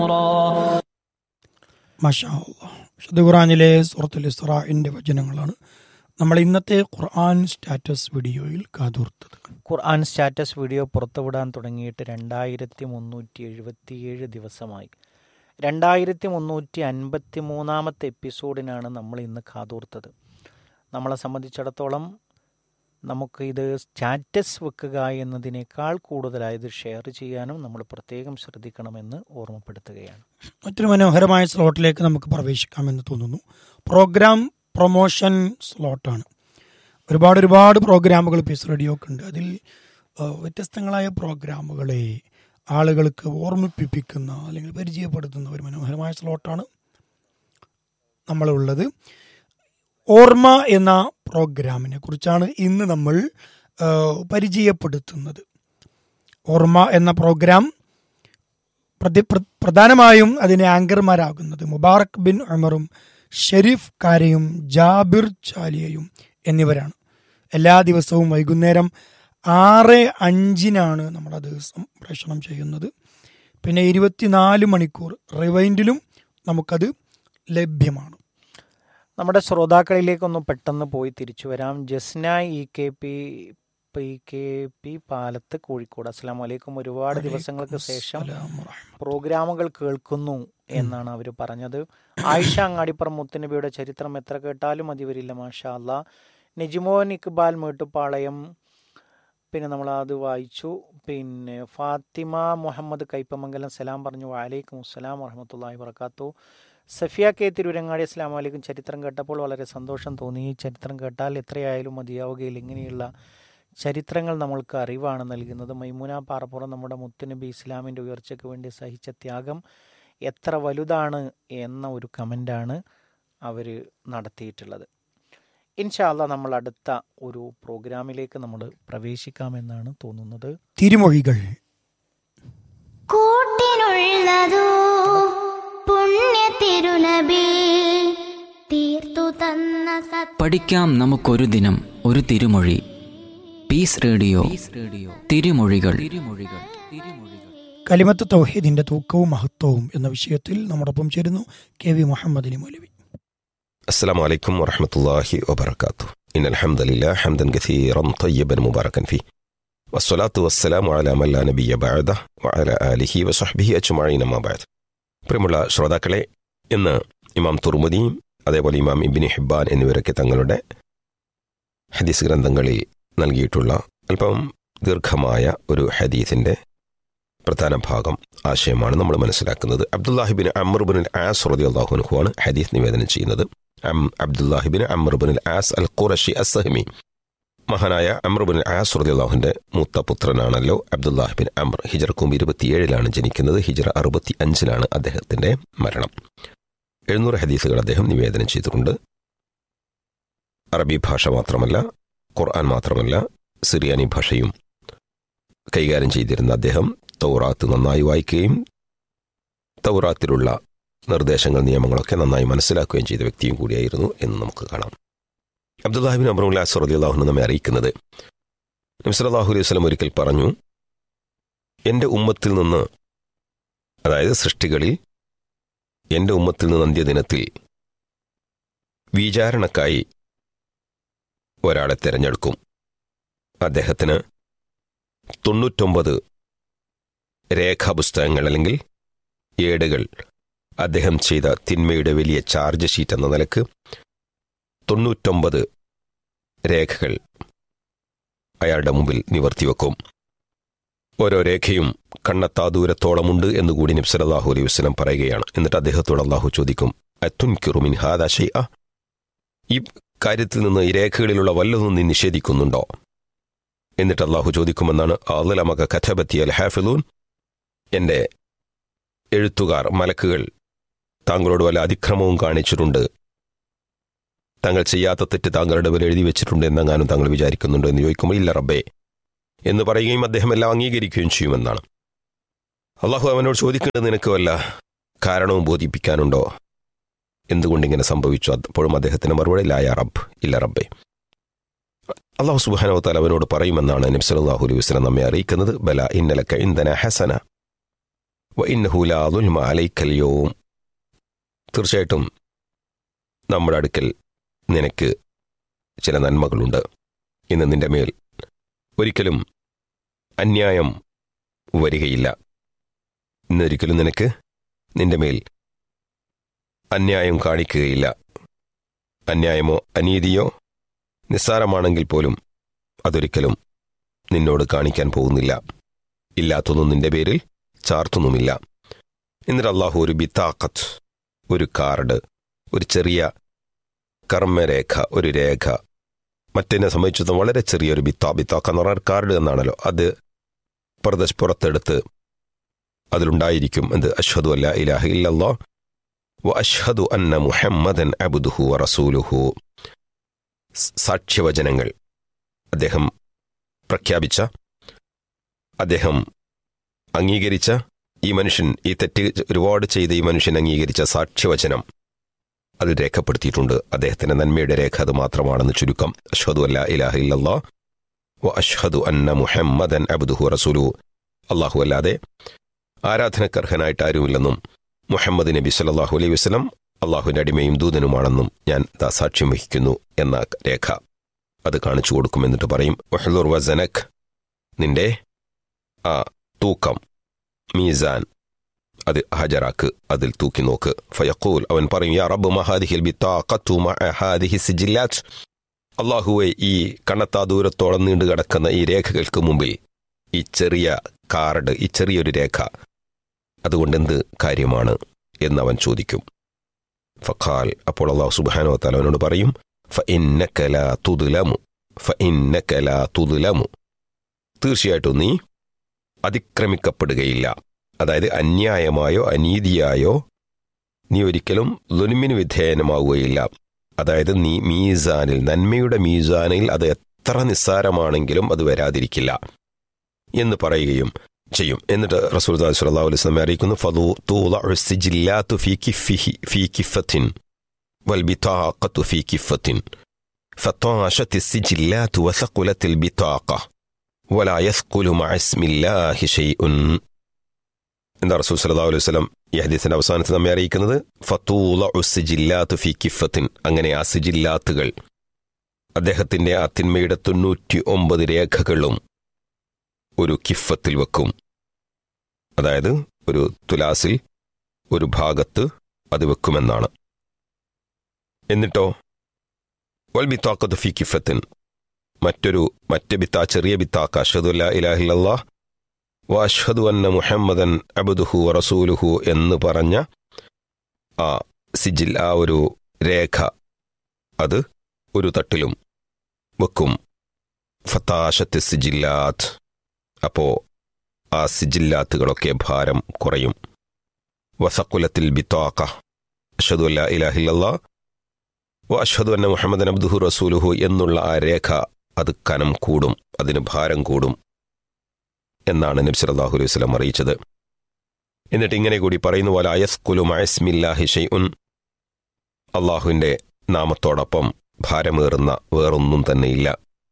മഷാ അല്ലാഹ്. വിശുദ്ധ ഖുറാനിലെ സൂറത്തുൽ ഇസ്രാഇന്റെ വചനങ്ങളാണ് നമ്മൾ ഇന്നത്തെ ഖുർആൻ സ്റ്റാറ്റസ് വീഡിയോയിൽ കാതോർത്തത് ഖുർആൻ സ്റ്റാറ്റസ് വീഡിയോ പുറത്തുവിടാൻ തുടങ്ങിയിട്ട് രണ്ടായിരത്തി മുന്നൂറ്റി എഴുപത്തിയേഴ് ദിവസമായി രണ്ടായിരത്തി മുന്നൂറ്റി അൻപത്തി മൂന്നാമത്തെ എപ്പിസോഡിനാണ് നമ്മൾ ഇന്ന് കാതോർത്തത് നമ്മളെ സംബന്ധിച്ചിടത്തോളം നമുക്ക് ഇത് സ്റ്റാറ്റസ് വെക്കുക എന്നതിനേക്കാൾ കൂടുതലായി ഇത് ഷെയർ ചെയ്യാനും നമ്മൾ പ്രത്യേകം ശ്രദ്ധിക്കണമെന്ന് ഓർമ്മപ്പെടുത്തുകയാണ് മറ്റൊരു മനോഹരമായ സ്ലോട്ടിലേക്ക് നമുക്ക് പ്രവേശിക്കാമെന്ന് തോന്നുന്നു പ്രോഗ്രാം പ്രൊമോഷൻ സ്ലോട്ടാണ് ഒരുപാട് ഒരുപാട് പ്രോഗ്രാമുകൾ പീസ് റേഡിയോക്ക് ഉണ്ട് അതിൽ ആ, വ്യത്യസ്തങ്ങളായ പ്രോഗ്രാമുകളെ ആളുകൾക്ക് ഓർമ്മിപ്പിക്കുന്ന അല്ലെങ്കിൽ പരിചയപ്പെടുത്തുന്ന ഒരു മനോഹരമായ സ്ലോട്ടാണ് നമ്മളുള്ളത് ഓർമ്മ എന്ന പ്രോഗ്രാമിനെ കുറിച്ചാണ് ഇന്ന് നമ്മൾ ആ, പരിചയപ്പെടുത്തുന്നത് ഓർമ്മ എന്ന പ്രോഗ്രാം പ്രതി പ്ര- പ്രധാനമായും അതിന് ആങ്കർമാരാകുന്നത് മുബാറക് ബിൻ ഉമറും ഷെരീഫ് കാരയും ജാബിർ ചാലിയയും എന്നിവരാണ് എല്ലാ ദിവസവും വൈകുന്നേരം ആറ് അഞ്ചിനാണ് നമ്മളത് സംപ്രേഷണം ചെയ്യുന്നത് പിന്നെ ഇരുപത്തിനാല് മണിക്കൂർ റിവൈൻഡിലും നമുക്കത് ലഭ്യമാണ് നമ്മുടെ ശ്രോതാക്കളിലേക്കൊന്ന് പെട്ടെന്ന് പോയി തിരിച്ചു വരാം Jasna E K P P K P Palath Kozhikode അസ്സാം വലൈക്കും ഒരുപാട് ദിവസങ്ങൾക്ക് ശേഷം അസ്സലാമു വറഹ്മത്തുള്ളാഹി. പ്രോഗ്രാമുകൾ കേൾക്കുന്നു എന്നാണ് അവർ പറഞ്ഞത് ആയിഷ അങ്ങാടിപ്പുറം മുത്തുനബിയുടെ ചരിത്രം എത്ര കേട്ടാലും മതി വരില്ല മാഷാ അല്ലാ നെജിമോൻ ഇക്ബാൽ മേട്ടുപ്പാളയം പിന്നെ നമ്മൾ അത് വായിച്ചു പിന്നെ ഫാത്തിമ മുഹമ്മദ് കൈപ്പമംഗലം സലാം പറഞ്ഞു വാലൈക്കും അസ്സലാം വറഹമത്തല്ലാഹി വർക്കാത്തു സഫിയ കെ തിരുരങ്ങാടി അസ്ലാം വലൈക്കും ചരിത്രം കേട്ടപ്പോൾ വളരെ സന്തോഷം തോന്നി ഈ ചരിത്രം കേട്ടാൽ എത്രയായാലും മതിയാവുകയില്ല ഇങ്ങനെയുള്ള ചരിത്രങ്ങൾ നമ്മൾക്ക് അറിവാണ് നൽകുന്നത് മൈമുന പാറപ്പുറം നമ്മുടെ മുത്തുനബി ഇസ്ലാമിൻ്റെ ഉയർച്ചയ്ക്ക് വേണ്ടി സഹിച്ച ത്യാഗം എത്ര വലുതാണ് എന്ന ഒരു കമൻ്റാണ് അവർ നടത്തിയിട്ടുള്ളത് ഇൻഷാല്ല നമ്മൾ അടുത്ത ഒരു പ്രോഗ്രാമിലേക്ക് നമ്മൾ പ്രവേശിക്കാമെന്നാണ് തോന്നുന്നത് തിരുമൊഴികൾ കൂട്ടിനുള്ളതോ പുണ്യ തിരുനബി തീർത്തു തന്ന സത് പഠിക്കാം നമുക്കൊരു ദിനം ഒരു തിരുമൊഴി പീസ് റേഡിയോ തിരുമൊഴികൾ തിരുമൊഴികൾ തിരുമൊഴികൾ കലിമത്ത് തൗഹീദിന്റെ തൂക്കവും മഹത്വവും എന്ന വിഷയത്തിൽ നമ്മോടൊപ്പം ചേരുന്നു കെ വി മുഹമ്മദ് അലി മൗലവി السلام عليكم ورحمة الله وبركاته إن الحمد لله حمدا كثيرا طيبا مباركا فيه والصلاة والسلام على من لا نبي بعده وعلى آله وصحبه أجمعين ما بعد പ്രിയമുള്ള ശ്രോതാക്കളെ ഇന്ന് ഇമാം തുർമുദിയും അതേപോലെ ഇമാം ഇബിനി ഹിബാൻ എന്നിവരൊക്കെ തങ്ങളുടെ ഹദീസ് ഗ്രന്ഥങ്ങളിൽ നൽകിയിട്ടുള്ള അല്പം ദീർഘമായ ഒരു ഹദീസിന്റെ പ്രധാന ഭാഗം ആശയമാണ് നമ്മൾ മനസ്സിലാക്കുന്നത് അബ്ദുല്ലാഹിബിൻ അമർബിൻ ആസ് റതി അള്ളാഹുനുഹുവാണ് ഹദീസ് നിവേദനം ചെയ്യുന്നത് അം അബ്ദുല്ലാഹിബിൻ അമർബിൻ ആസ് അൽ ഖുറഷി അസ്സഹമി മഹാനായ അമർബിൻ ആസ് റതി അള്ളാഹുവിന്റെ മൂത്ത പുത്രനാണല്ലോ അബ്ദുല്ലാഹിബിൻ അമർ ഹിജർക്കും ഇരുപത്തിയേഴിലാണ് ജനിക്കുന്നത് ഹിജറ അറുപത്തി അഞ്ചിലാണ് അദ്ദേഹത്തിന്റെ മരണം എഴുന്നൂറ് ഹദീസുകൾ അദ്ദേഹം നിവേദനം ചെയ്തിട്ടുണ്ട് അറബി ഭാഷ മാത്രമല്ല ഖുർആൻ മാത്രമല്ല സിറിയാനി ഭാഷയും കൈകാര്യം ചെയ്തിരുന്ന അദ്ദേഹം തൗറാത്ത് നന്നായി വായിക്കുകയും തൗറാത്തിലുള്ള നിർദ്ദേശങ്ങൾ നിയമങ്ങളൊക്കെ നന്നായി മനസ്സിലാക്കുകയും ചെയ്ത വ്യക്തിയും കൂടിയായിരുന്നു എന്ന് നമുക്ക് കാണാം അബ്ദുല്ലാഹിബിൻ അബ്രുല്ലാ സുറദിള്ളാഹുന് നമ്മെ അറിയിക്കുന്നത് നബ്സലാഹു അലൈഹി വസ്ലം ഒരിക്കൽ പറഞ്ഞു എൻ്റെ ഉമ്മത്തിൽ നിന്ന് അതായത് സൃഷ്ടികളിൽ എൻ്റെ ഉമ്മത്തിൽ നിന്ന് അന്ത്യദിനത്തിൽ വിചാരണക്കായി ഒരാളെ തിരഞ്ഞെടുക്കും അദ്ദേഹത്തിന് തൊണ്ണൂറ്റൊമ്പത് രേഖാപുസ്തകങ്ങൾ അല്ലെങ്കിൽ ഏടുകൾ അദ്ദേഹം ചെയ്ത തിന്മയുടെ വലിയ ചാർജ് ഷീറ്റ് എന്ന നിലക്ക് തൊണ്ണൂറ്റൊമ്പത് രേഖകൾ അയാളുടെ മുമ്പിൽ നിവർത്തിവെക്കും ഓരോ രേഖയും കണ്ണെത്താ ദൂരത്തോളമുണ്ട് എന്നുകൂടി നബ്സലാഹു അലൈഹി വസ്ലം പറയുകയാണ് എന്നിട്ട് അദ്ദേഹത്തോട് അള്ളാഹു ചോദിക്കും അത്തുൻകിറുമിൻ ഹാദ ഷെയ്അ ഈ കാര്യത്തിൽ നിന്ന് ഈ രേഖകളിലുള്ള വല്ലതും നീ നിഷേധിക്കുന്നുണ്ടോ എന്നിട്ട് അള്ളാഹു ചോദിക്കുമെന്നാണ് അള്ളമക കഥബത്തി അൽ ഹാഫിലൂൻ എൻ്റെ എഴുത്തുകാർ മലക്കുകൾ താങ്കളോട് വല്ല അതിക്രമവും കാണിച്ചിട്ടുണ്ട് താങ്കൾ ചെയ്യാത്ത തെറ്റ് താങ്കളുടെ പേര് എഴുതി വെച്ചിട്ടുണ്ട് എന്നെങ്ങാനും താങ്കൾ വിചാരിക്കുന്നുണ്ടോ എന്ന് ചോദിക്കുമ്പോൾ ഇല്ല റബ്ബേ എന്ന് പറയുകയും അദ്ദേഹം എല്ലാം അംഗീകരിക്കുകയും ചെയ്യുമെന്നാണ് അള്ളാഹു അവനോട് ചോദിക്കേണ്ടത് നിനക്ക് വല്ല കാരണവും ബോധിപ്പിക്കാനുണ്ടോ എന്തുകൊണ്ടിങ്ങനെ സംഭവിച്ചു അപ്പോഴും അദ്ദേഹത്തിന് മറുപടി ലായ റബ്ബ് ഇല്ല റബ്ബേ അള്ളാഹു സുബാനവത്താൽ അവനോട് പറയുമെന്നാണ് നബ്സലാഹു അലൈഹി വസ്ലം നമ്മെ അറിയിക്കുന്നത് ബല ഇന്നലക്ക ഇന്ധന ഹസന വ ഇന്നഹുലാദുൽ മാലൈക്കലിയോവും തീർച്ചയായിട്ടും നമ്മുടെ അടുക്കൽ നിനക്ക് ചില നന്മകളുണ്ട് ഇന്ന് നിന്റെ മേൽ ഒരിക്കലും അന്യായം വരികയില്ല ഇന്നൊരിക്കലും നിനക്ക് നിന്റെ മേൽ അന്യായം കാണിക്കുകയില്ല അന്യായമോ അനീതിയോ നിസ്സാരമാണെങ്കിൽ പോലും അതൊരിക്കലും നിന്നോട് കാണിക്കാൻ പോകുന്നില്ല ഇല്ലാത്തൊന്നും നിന്റെ പേരിൽ ചാർത്തുന്നുമില്ല എന്നിട്ട് അള്ളാഹു ഒരു ബിത്താക്കത്ത് ഒരു കാർഡ് ഒരു ചെറിയ കർമ്മരേഖ ഒരു രേഖ മറ്റതിനെ സംബന്ധിച്ചിടത്തോളം വളരെ ചെറിയൊരു ബിത്ത ബിത്താക്ക എന്ന് പറഞ്ഞാൽ കാർഡ് എന്നാണല്ലോ അത് പ്രദേശ് പുറത്തെടുത്ത് അതിലുണ്ടായിരിക്കും എന്ത് അഷ്ഹദു അല്ല ഇലാഹ ഇല്ലല്ലാ വ അഷ്ഹദു അന്ന മുഹമ്മദൻ അബുദുഹു വ റസൂലുഹു സ് സാക്ഷ്യവചനങ്ങൾ അദ്ദേഹം പ്രഖ്യാപിച്ച അദ്ദേഹം അംഗീകരിച്ച ഈ മനുഷ്യൻ ഈ തെറ്റ് ഒരുപാട് ചെയ്ത ഈ മനുഷ്യൻ അംഗീകരിച്ച സാക്ഷ്യവചനം അത് രേഖപ്പെടുത്തിയിട്ടുണ്ട് അദ്ദേഹത്തിന്റെ നന്മയുടെ രേഖ അത് മാത്രമാണെന്ന് ചുരുക്കം അഷ്ഹദു അല്ല ഇലാഹ ഇല്ലല്ലാ വ അഷ്ഹദു അന്ന മുഹമ്മദൻ അബ്ദുഹു റസൂലു അള്ളാഹു അല്ലാതെ ആരാധനക്കർഹനായിട്ട് ആരുമില്ലെന്നും മുഹമ്മദ് നബി സല്ലല്ലാഹു അലൈഹി വസല്ലം അള്ളാഹുവിന്റെ അടിമയും ദൂതനുമാണെന്നും ഞാൻ ദാ സാക്ഷ്യം വഹിക്കുന്നു എന്ന രേഖ അത് കാണിച്ചു കൊടുക്കും എന്നിട്ട് പറയും വഹ്ലുർ വസനക് നിന്റെ ആ തൂക്കം മീസാൻ അത് ഹജറാക്ക് അതിൽ തൂക്കി നോക്ക് ഫയക്കൂൽ അവൻ പറയും യാ റബ്ബ് മഹാദിഹിൽ ബിത്താഖത്തു മഅ ഹാദിഹി സിജില്ലാത്ത് അള്ളാഹുവെ ഈ കണ്ണത്താ ദൂരത്തോളം നീണ്ടു കിടക്കുന്ന ഈ രേഖകൾക്ക് മുമ്പിൽ ഈ ചെറിയ കാർഡ് ഈ ചെറിയൊരു രേഖ അതുകൊണ്ട് എന്ത് കാര്യമാണ് എന്നവൻ ചോദിക്കും ഫഖാൽ അപ്പോൾ അള്ളാഹു സുബാനോ താല അവനോട് പറയും ഫ ഇന്നക്കല തുതുലമു ഫ ഇന്നക്കല തുതുലമു തീർച്ചയായിട്ടും നീ അതിക്രമിക്കപ്പെടുകയില്ല അതായത് അന്യായമായോ അനീതിയായോ നീ ഒരിക്കലും ലുനുമിന് വിധേയനമാവുകയില്ല അതായത് നീ മീസാനിൽ നന്മയുടെ മീസാനിൽ അത് എത്ര നിസ്സാരമാണെങ്കിലും അത് വരാതിരിക്കില്ല എന്ന് പറയുകയും ചെയ്യും എന്നിട്ട് റസൂൽ സല്ലല്ലാഹു അലൈഹി വസല്ലം അറിയിക്കുന്നു ഫദു തൂളഉ സിജില്ലാത്തു ഫീ കിഫിഹി ഫീ കിഫത്തിൻ വൽ ബിതാഖത്തു ഫീ കിഫത്തിൻ فطاشت السجلات وثقلت البطاقة ولا يثقل مع اسم الله شيء എന്താ റസൂൽ സല്ലല്ലാഹു അലൈഹി വസല്ലം ഈ ഹദീസിന്റെ അവസാനത്തിൽ നമ്മെ അറിയിക്കുന്നത് ഫത്തൂളഉ സിജില്ലാത്തു ഫീ കിഫത്തിൻ അങ്ങനെ ആ സിജില്ലാത്തുകൾ അദ്ദേഹത്തിന്റെ ആ തിന്മയുടെ തൊണ്ണൂറ്റി ഒമ്പത് രേഖകളും ഒരു കിഫത്തിൽ വെക്കും അതായത് ഒരു തുലാസിൽ ഒരു ഭാഗത്ത് അത് വെക്കുമെന്നാണ് എന്നിട്ടോ വൽ ബിത്താക്കത്ത് ഫി കിഫത്തിൻ മറ്റൊരു മറ്റ് ബിത്ത ചെറിയ ബിത്താക്ക അഷദു അല്ല ഇലാഹില്ലാ വ അഷ്ഹദു അന്ന മുഹമ്മദൻ അബുദുഹു റസൂലുഹു എന്ന് പറഞ്ഞ ആ സിജിൽ ആ ഒരു രേഖ അത് ഒരു തട്ടിലും വെക്കും ഫത്താശത്ത് സിജില്ലാത്ത് അപ്പോ ആ സിജില്ലാത്തുകളൊക്കെ ഭാരം കുറയും വസക്കുലത്തിൽ ബിത്താക്ക അഷദു അല്ല ഇലാഹില്ലാ വ അഷ്ഹദു അന്ന മുഹമ്മദൻ അബ്ദുഹു റസൂലുഹു എന്നുള്ള ആ രേഖ അത് കനം കൂടും അതിന് ഭാരം കൂടും എന്നാണ് നബി സല്ലല്ലാഹു അലൈഹി വസല്ലം അറിയിച്ചത് എന്നിട്ട് ഇങ്ങനെ കൂടി പറയുന്ന പോലെ അയസ്കുലു മയസ്മില്ലാഹി ഷൈഉൻ അള്ളാഹുവിൻ്റെ നാമത്തോടൊപ്പം ഭാരമേറുന്ന വേറൊന്നും തന്നെയില്ല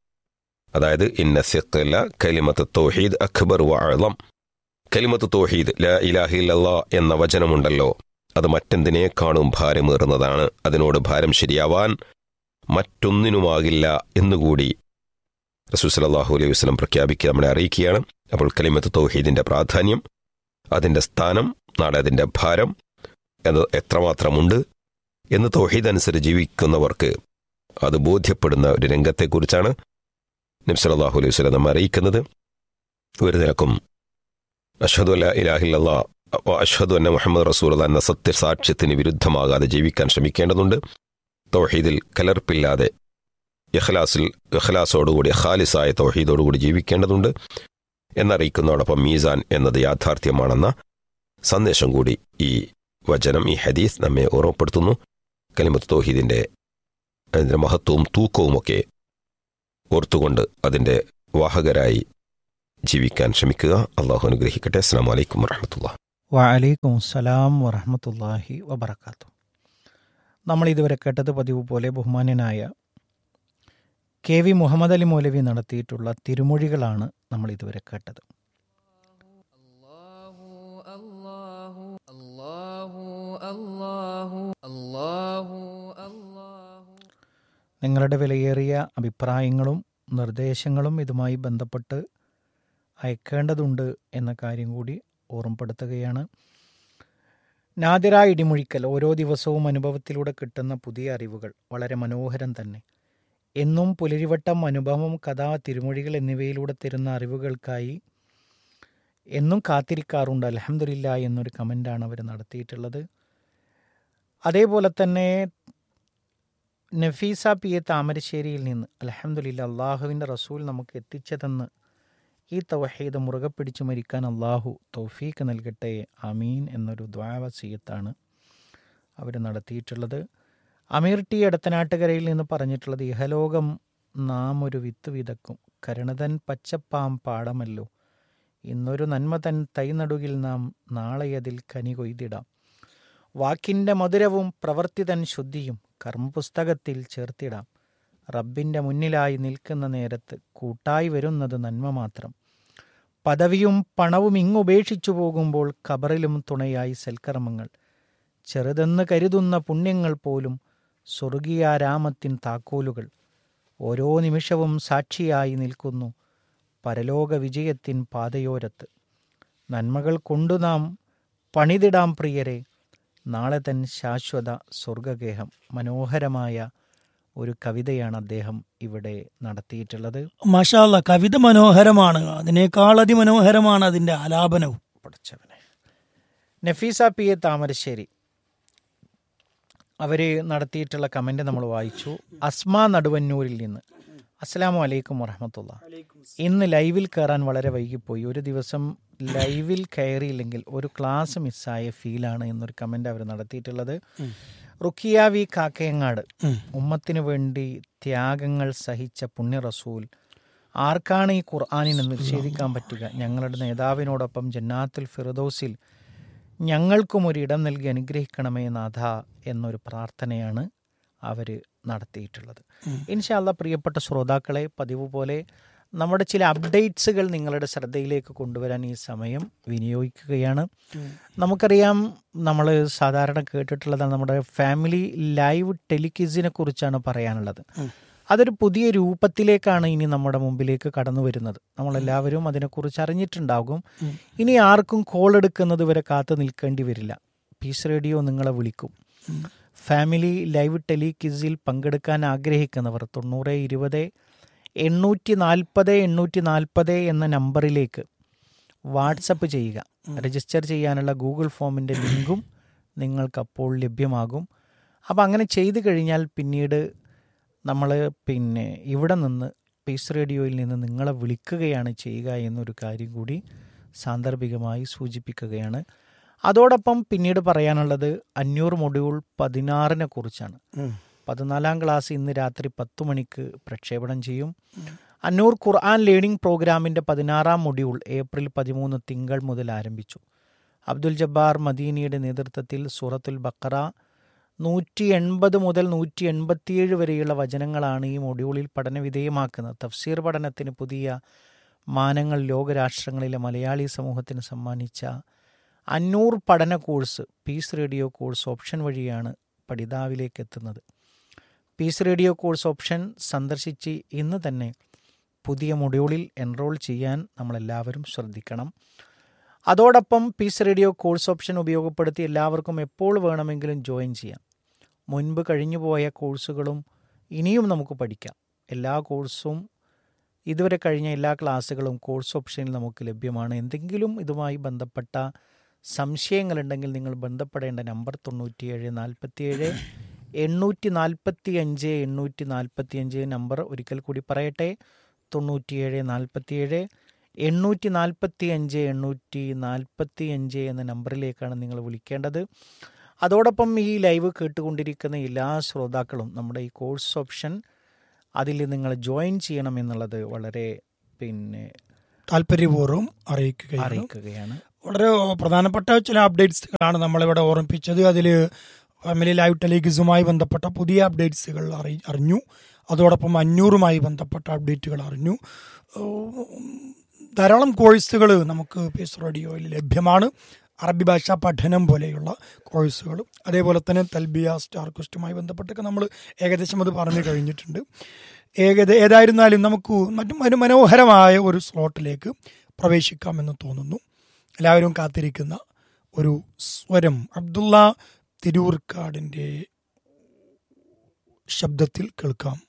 അതായത് ഇന്ന സിഖല കലിമത്ത് തൗഹീദ് അക്ബർ വഅളം കലിമത്ത് തൗഹീദ് ലാ ഇലാഹ ഇല്ലല്ലാ എന്ന വചനമുണ്ടല്ലോ അത് മറ്റെന്തിനേക്കാളും ഭാരമേറുന്നതാണ് അതിനോട് ഭാരം ശരിയാവാൻ മറ്റൊന്നിനുമാകില്ല എന്നുകൂടി റസൂൽ സല്ലല്ലാഹു അലൈഹി വസല്ലം പ്രഖ്യാപിക്കുക നമ്മളെ അറിയിക്കുകയാണ് അപ്പോൾ കലിമത്ത് തൗഹീദിന്റെ പ്രാധാന്യം അതിന്റെ സ്ഥാനം നാളെ അതിന്റെ ഭാരം അത് എത്രമാത്രമുണ്ട് എന്ന് തൗഹീദ് അനുസരിച്ച് ജീവിക്കുന്നവർക്ക് അത് ബോധ്യപ്പെടുന്ന ഒരു രംഗത്തെക്കുറിച്ചാണ് നബി സല്ലല്ലാഹു അലൈഹി വസല്ലം നമ്മെ അറിയിക്കുന്നത് ഒരു നിലക്കും അഷ്ഹദു അല്ല ഇലാഹില്ലല്ലാ അഷ്ഹദു അന്ന മുഹമ്മദ് റസൂൽ എന്ന സത്യസാക്ഷ്യത്തിന് വിരുദ്ധമാകാതെ ജീവിക്കാൻ ശ്രമിക്കേണ്ടതുണ്ട് തൗഹീദിൽ കലർപ്പില്ലാതെ ഇഖ്ലാസിൽ ഇഖ്ലാസോടുകൂടി ഖാലിസായ തൗഹീദോടുകൂടി ജീവിക്കേണ്ടതുണ്ട് എന്നറിയിക്കുന്നതോടൊപ്പം മീസാൻ എന്നത് യാഥാർത്ഥ്യമാണെന്ന സന്ദേശം കൂടി ഈ വചനം ഈ ഹദീസ് നമ്മെ ഓർമ്മപ്പെടുത്തുന്നു കലിമത്ത് തൗഹീദിന്റെ അതിന്റെ മഹത്വവും തൂക്കവുമൊക്കെ ഓർത്തുകൊണ്ട് അതിന്റെ വാഹകരായി ജീവിക്കാൻ ശ്രമിക്കുക അള്ളാഹു അനുഗ്രഹിക്കട്ടെ അസ്സാം വലൈക്കും വറഹമത്തുള്ള വഅലൈക്കും സലാം വറഹമത്തല്ലാഹി വബർക്കാത്തു നമ്മൾ ഇതുവരെ കേട്ടത് പതിവ് പോലെ ബഹുമാന്യനായ കെ വി മുഹമ്മദ് അലി മൗലവി നടത്തിയിട്ടുള്ള തിരുമൊഴികളാണ് നമ്മൾ ഇതുവരെ കേട്ടത് الله الله നിങ്ങളുടെ വിലയേറിയ അഭിപ്രായങ്ങളും നിർദ്ദേശങ്ങളും ഇതുമായി ബന്ധപ്പെട്ട് അയക്കേണ്ടതുണ്ട് എന്ന കാര്യം കൂടി ഓർമ്മപ്പെടുത്തുകയാണ് നാദിറ ഇടിമുഴിക്കൽ ഓരോ ദിവസവും അനുഭവത്തിലൂടെ കിട്ടുന്ന പുതിയ അറിവുകൾ വളരെ മനോഹരം തന്നെ എന്നും പുലരിവട്ടം അനുഭവം കഥ തിരുമൊഴികൾ എന്നിവയിലൂടെ തരുന്ന അറിവുകൾക്കായി എന്നും കാത്തിരിക്കാറുണ്ട് അലഹമില്ല എന്നൊരു കമൻ്റാണ് അവർ നടത്തിയിട്ടുള്ളത് അതേപോലെ തന്നെ നഫീസ പി എ താമരശ്ശേരിയിൽ നിന്ന് അലഹമില്ല അള്ളാഹുവിൻ്റെ റസൂൽ നമുക്ക് എത്തിച്ചതെന്ന് ഈ തൗഹീദ് മുറുകെ പിടിച്ചു മരിക്കാൻ അള്ളാഹു തൗഫീക്ക് നൽകട്ടെ അമീൻ എന്നൊരു ദ്വാവസീയത്താണ് അവർ നടത്തിയിട്ടുള്ളത് അമീർ ടി എടത്തനാട്ടുകരയിൽ നിന്ന് പറഞ്ഞിട്ടുള്ളത് ഇഹലോകം നാം ഒരു വിത്ത് വിതക്കും കരുണതൻ പച്ചപ്പാം പാടമല്ലോ ഇന്നൊരു നന്മ തൻ തൈ നടുകിൽ നാം നാളെയതിൽ കനി കൊയ്തിടാം വാക്കിൻ്റെ മധുരവും പ്രവൃത്തി തൻ ശുദ്ധിയും കർമ്മപുസ്തകത്തിൽ ചേർത്തിടാം റബ്ബിൻ്റെ മുന്നിലായി നിൽക്കുന്ന നേരത്ത് കൂട്ടായി വരുന്നത് നന്മ മാത്രം പദവിയും പണവും ഇങ്ങുപേക്ഷിച്ചു പോകുമ്പോൾ ഖബറിലും തുണയായി സൽക്കർമ്മങ്ങൾ ചെറുതെന്ന് കരുതുന്ന പുണ്യങ്ങൾ പോലും സ്വർഗീയാരാമത്തിൻ താക്കോലുകൾ ഓരോ നിമിഷവും സാക്ഷിയായി നിൽക്കുന്നു പരലോക വിജയത്തിൻ പാതയോരത്ത് നന്മകൾ കൊണ്ടു നാം പണിതിടാം പ്രിയരെ നാളെ തൻ ശാശ്വത സ്വർഗഗേഹം മനോഹരമായ ഒരു കവിതയാണ് അദ്ദേഹം ഇവിടെ നടത്തിയിട്ടുള്ളത് മഷാല്ല കവിത മനോഹരമാണ് അതിനേക്കാൾ അതിമനോഹരമാണ് അതിന്റെ ആലാപനവും പഠിച്ചവനെ നഫീസ പി എ താമരശ്ശേരി അവർ നടത്തിയിട്ടുള്ള കമൻ്റ് നമ്മൾ വായിച്ചു അസ്മ നടുവന്നൂരിൽ നിന്ന് അസ്സലാമു അലൈക്കും വറഹമത്തുള്ള ഇന്ന് ലൈവിൽ കയറാൻ വളരെ വൈകിപ്പോയി ഒരു ദിവസം ലൈവിൽ കയറിയില്ലെങ്കിൽ ഒരു ക്ലാസ് മിസ്സായ ഫീലാണ് എന്നൊരു കമൻ്റ് അവർ നടത്തിയിട്ടുള്ളത് റുക്കിയ വി കാക്കയങ്ങാട് ഉമ്മത്തിനു വേണ്ടി ത്യാഗങ്ങൾ സഹിച്ച പുണ്യ റസൂൽ ആർക്കാണ് ഈ ഖുർആാനിനെ നിഷേധിക്കാൻ പറ്റുക ഞങ്ങളുടെ നേതാവിനോടൊപ്പം ജന്നാത്തുൽ ഫിറദോസിൽ ഞങ്ങൾക്കും ഒരു ഇടം നൽകി അനുഗ്രഹിക്കണമേ നാഥ എന്നൊരു പ്രാർത്ഥനയാണ് അവർ നടത്തിയിട്ടുള്ളത് ഇൻഷാല്ല പ്രിയപ്പെട്ട ശ്രോതാക്കളെ പതിവ് പോലെ നമ്മുടെ ചില അപ്ഡേറ്റ്സുകൾ നിങ്ങളുടെ ശ്രദ്ധയിലേക്ക് കൊണ്ടുവരാൻ ഈ സമയം വിനിയോഗിക്കുകയാണ് നമുക്കറിയാം നമ്മൾ സാധാരണ കേട്ടിട്ടുള്ളതാണ് നമ്മുടെ ഫാമിലി ലൈവ് ടെലിക്വിസിനെ കുറിച്ചാണ് പറയാനുള്ളത് അതൊരു പുതിയ രൂപത്തിലേക്കാണ് ഇനി നമ്മുടെ മുമ്പിലേക്ക് കടന്നു വരുന്നത് നമ്മളെല്ലാവരും അതിനെക്കുറിച്ച് അറിഞ്ഞിട്ടുണ്ടാകും ഇനി ആർക്കും കോൾ എടുക്കുന്നത് വരെ കാത്തു നിൽക്കേണ്ടി വരില്ല പീസ് റേഡിയോ നിങ്ങളെ വിളിക്കും ഫാമിലി ലൈവ് ടെലിക്വിസിൽ പങ്കെടുക്കാൻ ആഗ്രഹിക്കുന്നവർ തൊണ്ണൂറ് ഇരുപത് എണ്ണൂറ്റി നാൽപ്പത് എണ്ണൂറ്റി നാൽപ്പത് എന്ന നമ്പറിലേക്ക് വാട്സപ്പ് ചെയ്യുക രജിസ്റ്റർ ചെയ്യാനുള്ള ഗൂഗിൾ ഫോമിൻ്റെ ലിങ്കും നിങ്ങൾക്കപ്പോൾ ലഭ്യമാകും അപ്പോൾ അങ്ങനെ ചെയ്തു കഴിഞ്ഞാൽ പിന്നീട് നമ്മൾ പിന്നെ ഇവിടെ നിന്ന് പീസ് റേഡിയോയിൽ നിന്ന് നിങ്ങളെ വിളിക്കുകയാണ് ചെയ്യുക എന്നൊരു കാര്യം കൂടി സാന്ദർഭികമായി സൂചിപ്പിക്കുകയാണ് അതോടൊപ്പം പിന്നീട് പറയാനുള്ളത് അഞ്ഞൂറ് മൊഡ്യൂൾ പതിനാറിനെ കുറിച്ചാണ് പതിനാലാം ക്ലാസ് ഇന്ന് രാത്രി പത്തു മണിക്ക് പ്രക്ഷേപണം ചെയ്യും അന്നൂർ ഖുർആൻ ലേണിംഗ് പ്രോഗ്രാമിൻ്റെ പതിനാറാം മൊഡ്യൂൾ ഏപ്രിൽ പതിമൂന്ന് തിങ്കൾ മുതൽ ആരംഭിച്ചു അബ്ദുൽ ജബ്ബാർ മദീനിയുടെ നേതൃത്വത്തിൽ സൂറത്തുൽ ബക്കറ നൂറ്റി എൺപത് മുതൽ നൂറ്റി എൺപത്തിയേഴ് വരെയുള്ള വചനങ്ങളാണ് ഈ മൊഡ്യൂളിൽ പഠനവിധേയമാക്കുന്നത് തഫ്സീർ പഠനത്തിന് പുതിയ മാനങ്ങൾ ലോകരാഷ്ട്രങ്ങളിലെ മലയാളി സമൂഹത്തിന് സമ്മാനിച്ച അന്നൂർ പഠന course Peace Radio course option വഴിയാണ് പഠിതാവിലേക്ക് എത്തുന്നത് പീസ് റേഡിയോ കോഴ്സ് ഓപ്ഷൻ സന്ദർശിച്ച് ഇന്ന് തന്നെ പുതിയ മൊഡ്യൂളിൽ എൻറോൾ ചെയ്യാൻ നമ്മളെല്ലാവരും ശ്രദ്ധിക്കണം അതോടൊപ്പം പീസ് റേഡിയോ കോഴ്സ് ഓപ്ഷൻ ഉപയോഗപ്പെടുത്തി എല്ലാവർക്കും എപ്പോൾ വേണമെങ്കിലും ജോയിൻ ചെയ്യാം മുൻപ് കഴിഞ്ഞുപോയ കോഴ്സുകളും ഇനിയും നമുക്ക് പഠിക്കാം എല്ലാ കോഴ്സും ഇതുവരെ കഴിഞ്ഞ എല്ലാ ക്ലാസ്സുകളും കോഴ്സ് ഓപ്ഷനിൽ നമുക്ക് ലഭ്യമാണ് എന്തെങ്കിലും ഇതുമായി ബന്ധപ്പെട്ട സംശയങ്ങളുണ്ടെങ്കിൽ നിങ്ങൾ ബന്ധപ്പെടേണ്ട നമ്പർ തൊണ്ണൂറ്റിയേഴ് നാൽപ്പത്തിയേഴ് എണ്ണൂറ്റി നാൽപ്പത്തി അഞ്ച് എണ്ണൂറ്റി നാൽപ്പത്തി അഞ്ച് നമ്പർ ഒരിക്കൽ കൂടി പറയട്ടെ തൊണ്ണൂറ്റിയേഴ് നാൽപ്പത്തിയേഴ് എണ്ണൂറ്റി നാൽപ്പത്തി അഞ്ച് എണ്ണൂറ്റി നാൽപ്പത്തി അഞ്ച് എന്ന നമ്പറിലേക്കാണ് നിങ്ങൾ വിളിക്കേണ്ടത് അതോടൊപ്പം ഈ ലൈവ് കേട്ടുകൊണ്ടിരിക്കുന്ന എല്ലാ ശ്രോതാക്കളും നമ്മുടെ ഈ കോഴ്സ് ഓപ്ഷൻ അതിൽ നിങ്ങൾ ജോയിൻ ചെയ്യണം എന്നുള്ളത് വളരെ പിന്നെ താല്പര്യപൂർവ്വം അറിയിക്കുകയാണ് അറിയിക്കുകയാണ് വളരെ പ്രധാനപ്പെട്ട ചില അപ്ഡേറ്റ്സുകളാണ് നമ്മളിവിടെ ഓർമ്മിപ്പിച്ചത് അതിൽ ഫാമിലി ലൈവ് ടെലിഗിസുമായി ബന്ധപ്പെട്ട പുതിയ അപ്ഡേറ്റ്സുകൾ അറി അറിഞ്ഞു അതോടൊപ്പം അഞ്ഞൂറുമായി ബന്ധപ്പെട്ട അപ്ഡേറ്റുകൾ അറിഞ്ഞു ഏഹ് ധാരാളം കോഴ്സുകൾ നമുക്ക് പീസ് റേഡിയോയിൽ ലഭ്യമാണ് അറബി ഭാഷാ പഠനം പോലെയുള്ള കോഴ്സുകളും അതേപോലെ തന്നെ തൽബിയ സ്റ്റാർ ക്വസ്റ്റുമായി ബന്ധപ്പെട്ടൊക്കെ നമ്മൾ ഏകദേശം അത് പറഞ്ഞു കഴിഞ്ഞിട്ടുണ്ട് ഏകദ ഏതായിരുന്നാലും നമുക്ക് മറ്റു മന- മനോഹരമായ ഒരു സ്ലോട്ടിലേക്ക് പ്രവേശിക്കാമെന്ന് തോന്നുന്നു എല്ലാവരും കാത്തിരിക്കുന്ന ഒരു സ്വരം അബ്ദുള്ള തിരൂർക്കാടിൻ്റെ ശബ്ദത്തിൽ കേൾക്കാം